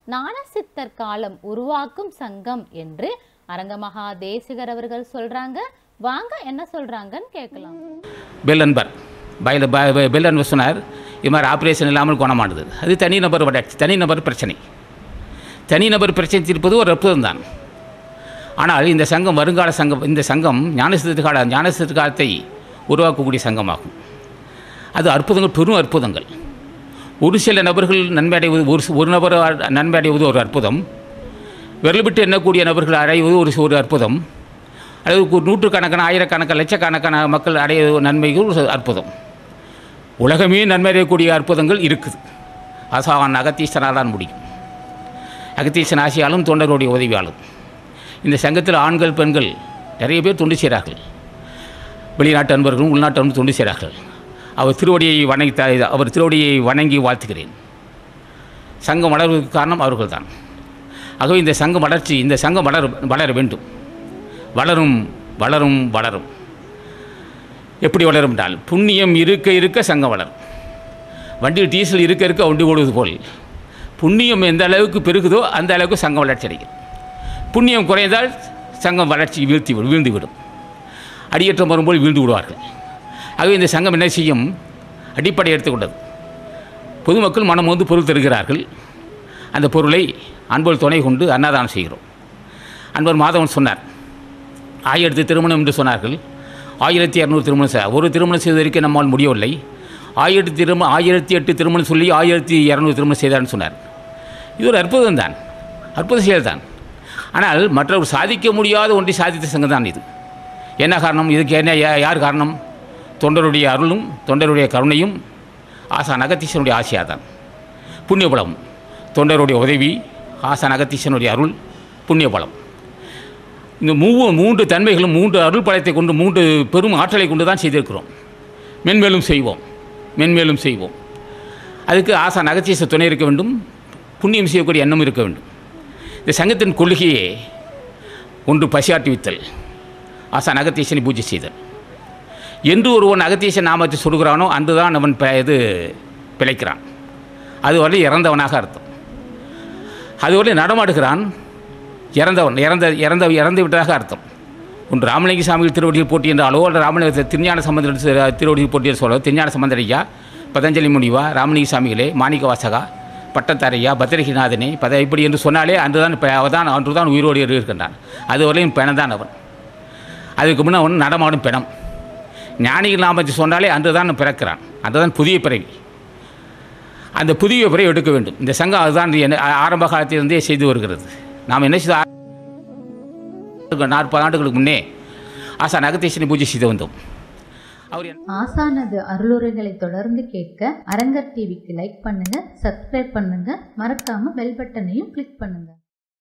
ஞானசித்தர் காலம் உருவாக்கும் சங்கம் என்று அரங்கமகா தேசிகர் அவர்கள் சொல்றாங்க வாங்க என்ன சொல்றாங்கன்னு கேட்கலாம் பெல் அன்பர் பயில் பெல் அன்பர் சொன்னார் இது மாதிரி ஆப்ரேஷன் இல்லாமல் குணமானது அது தனிநபர் வளர்ச்சி தனிநபர் பிரச்சனை தனிநபர் பிரச்சனை தீர்ப்பது ஒரு அற்புதம் தான் ஆனால் இந்த சங்கம் வருங்கால சங்கம் இந்த சங்கம் ஞானசித்த கால ஞானசித்த காலத்தை உருவாக்கக்கூடிய சங்கமாகும் அது அற்புதங்கள் பெரும் அற்புதங்கள் ஒரு சில நபர்கள் நன்மை அடைவது ஒரு சி- ஒரு நபர் அ- நன்மை அடைவது ஒரு அற்புதம் விரல் விட்டு எண்ணக்கூடிய நபர்கள் அடைவது ஒரு சி- ஒரு அற்புதம் அல்லது ஒரு நூற்றுக்கணக்கான ஆயிரக்கணக்கான லட்சக்கணக்கான மக்கள் அடைய நன்மைகள் ஒரு அற்புதம் உலகமே நன்மை அடையக்கூடிய அற்புதங்கள் இருக்குது அசாவான் அகத்தீசனால் தான் முடியும் அகத்தீசன் ஆசியாலும் தொண்டருடைய உதவியாலும் இந்த சங்கத்தில் ஆண்கள் பெண்கள் நிறைய பேர் தொண்டு செய்கிறார்கள் வெளிநாட்டு அன்பர்களும் உள்நாட்டு அன்பர்களும் தொண்டு செய்கிறார்கள் அவர் திருவடியை வணங்கி த- அவர் திருவடியை வணங்கி வாழ்த்துகிறேன் சங்கம் வளர்வதற்கு காரணம் அவர்கள்தான் ஆகவே இந்த சங்கம் வளர்ச்சி இந்த சங்கம் வளர வளர வேண்டும் வளரும் வளரும் வளரும் எப்படி வளரும் என்றால் புண்ணியம் இருக்க இருக்க சங்கம் வளரும் வண்டியில் டீசல் இருக்க இருக்க வண்டி ஓடுவது போல் புண்ணியம் எந்த அளவுக்கு பெருகுதோ அந்த அளவுக்கு சங்கம் வளர்ச்சி அடைகிறது புண்ணியம் குறைந்தால் சங்கம் வளர்ச்சி வீழ்த்தி விடும் வீழ்ந்து விடும் அடியேற்றம் வரும்போது வீழ்ந்து விடுவார்கள் ஆகவே இந்த சங்கம் என்ன செய்யும் அடிப்படை எடுத்துக்கொண்டது பொதுமக்கள் மனம் வந்து பொருள் தருகிறார்கள் அந்த பொருளை அன்போடு துணை கொண்டு அன்னதானம் செய்கிறோம் அன்பர் மாதவன் சொன்னார் ஆயிரத்தி திருமணம் என்று சொன்னார்கள் ஆயிரத்தி இரநூறு திருமணம் செ- ஒரு திருமணம் செய்வதற்கு நம்மால் முடியவில்லை ஆயிரத்தி திருமணம் ஆயிரத்தி எட்டு திருமணம் சொல்லி ஆயிரத்தி இரநூறு திருமணம் செய்தார்னு சொன்னார் இது ஒரு அற்புதம் தான் அற்புத செயல் தான் ஆனால் மற்றவர் சாதிக்க முடியாத ஒன்றை சாதித்த சங்கம் தான் இது என்ன காரணம் இதுக்கு என்ன யா- யார் காரணம் தொண்டருடைய அருளும் தொண்டருடைய கருணையும் ஆசான் அகத்தீசனுடைய ஆசையாக தான் புண்ணியபலம் தொண்டருடைய உதவி ஆசான் அகத்தீசனுடைய அருள் புண்ணியபலம் இந்த மூவு மூன்று தன்மைகளும் மூன்று அருள் பலத்தை கொண்டு மூன்று பெரும் ஆற்றலை கொண்டு தான் செய்திருக்கிறோம் மென்மேலும் செய்வோம் மென்மேலும் செய்வோம் அதுக்கு ஆசான் அகத்தீச துணை இருக்க வேண்டும் புண்ணியம் செய்யக்கூடிய எண்ணம் இருக்க வேண்டும் இந்த சங்கத்தின் கொள்கையே ஒன்று பசியாட்டுவித்தல் ஆசான் அகத்தீசனை பூஜை செய்தல் என்று ஒருவன் அகத்தீசன் நாமத்தை சொல்கிறானோ அன்றுதான் அவன் ப- இது பிழைக்கிறான் அதுவரை இறந்தவனாக அர்த்தம் அதுவரை நடமாடுகிறான் இறந்தவன் இறந்த இறந்த இறந்து விட்டதாக அர்த்தம் ஒன்று ராமலிங்க சாமிகள் திருவடியில் போட்டி என்றாலோ அல்லது ராமலிங்க திருஞான சம்பந்தர் திரு- திருவடியில் போட்டி என்று சொல்லோ திருஞான சம்பந்தரையா பதஞ்சலி முனிவா ராமலிங்க சாமிகளே மாணிக்க வாசகா பட்டத்தாரையா பத்திரகிநாதனே பத இப்படி என்று சொன்னாலே அன்றுதான் இப்ப அவதான் அன்றுதான் உயிரோடு இருக்கின்றான் அதுவரையும் பிணந்தான் அவன் அதுக்கு முன்னே அவன் நடமாடும் பிணம் ஞானிகள் நாமத்தை சொன்னாலே அன்றுதான் பிறக்கிறான் அதுதான் புதிய பிறவி அந்த புதிய பிறவி எடுக்க வேண்டும் இந்த சங்கம் அதுதான் என்ன- ஆரம்ப காலத்திலிருந்தே செய்து வருகிறது நாம் என்ன செய்த நாற்பது ஆண்டுகளுக்கு முன்னே ஆசான் அகத்தீசனை பூஜை செய்து வந்தோம் அவர் என்ன- ஆசானது அருளுரைகளை தொடர்ந்து கேட்க அரங்கர் டிவிக்கு லைக் பண்ணுங்க சப்ஸ்கிரைப் பண்ணுங்க மறக்காம பெல் பட்டனையும் கிளிக் பண்ணுங்க